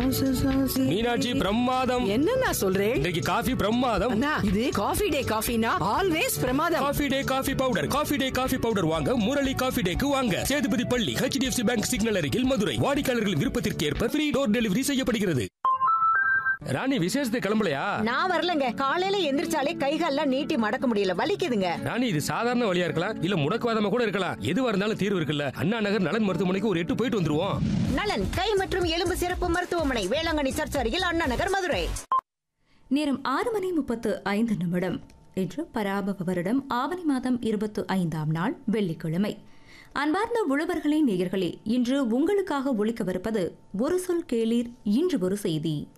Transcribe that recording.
மீனாட்சி பிரமாதம் என்னண்ணா சொல்றேன் இன்றைக்கு காஃபி பிரமாதம் அண்ணா இது காஃபி டே காஃபினா ஆல்வேஸ் பிரமாதம் coffee day coffee powder coffee day coffee powder வாங்க முரளி காஃபி டேக்கு வாங்க சேதுபதி பள்ளி ஹெச்டிஎஃப்சி பேங்க் சிக்னல் அருகில் மதுரை வாடிக்கையாளர்களின் விருப்பத்திற்கு ஏற்ப ஃப்ரீ டோர் டெலிவரி செய்யப்படுகிறது ராணி விசேஷத்துக்கு கிளம்பலையா நான் வரலங்க காலையில எந்திரிச்சாலே கைகால்லாம் நீட்டி மடக்க முடியல வலிக்குதுங்க ராணி இது சாதாரண வழியா இருக்கலாம் இல்ல முடக்குவாதமா கூட இருக்கலாம் எதுவா இருந்தாலும் தீர்வு இருக்குல்ல அண்ணா நகர் நலன் மருத்துவமனைக்கு ஒரு எட்டு போயிட்டு வந்துருவோம் நலன் கை மற்றும் எலும்பு சிறப்பு மருத்துவமனை வேளாங்கண்ணி சர்ச் அருகில் அண்ணா நகர் மதுரை நேரம் ஆறு மணி முப்பத்து ஐந்து நிமிடம் இன்று பராபவ வருடம் ஆவணி மாதம் இருபத்து ஐந்தாம் நாள் வெள்ளிக்கிழமை அன்பார்ந்த உழவர்களே நேயர்களே இன்று உங்களுக்காக ஒழிக்கவிருப்பது ஒரு சொல் கேளீர் இன்று ஒரு செய்தி